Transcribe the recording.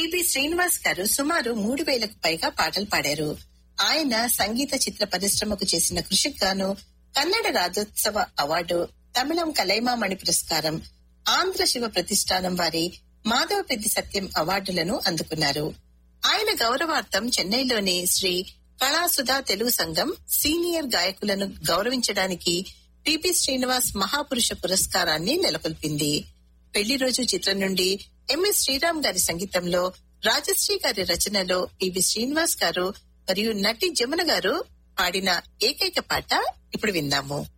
PB Srinivas గారు సుమారు మూడు వేలకు పైగా పాటలు పాడారు ఆయన సంగీత చిత్ర పరిశ్రమకు చేసిన కృషికి గాను కన్నడ రాజ్యోత్సవ అవార్డు తమిళం కలైమామణి పురస్కారం ఆంధ్ర శివ ప్రతిష్టానం వారి మాధవ పెద్ది సత్యం అవార్డులను అందుకున్నారు ఆయన గౌరవార్థం చెన్నైలోని శ్రీ కళాసుధా తెలుగు సంఘం సీనియర్ గాయకులను గౌరవించడానికి పిపి శ్రీనివాస్ మహాపురుష పురస్కారాన్ని నెలకొల్పింది పెళ్లి రోజు చిత్రం నుండి ఎంఎస్ శ్రీరామ్ గారి సంగీతంలో రాజశ్రీ గారి రచనలో పివి శ్రీనివాస్ గారు మరియు నటి జమున గారు పాడిన ఏకైక పాట ఇప్పుడు విందాము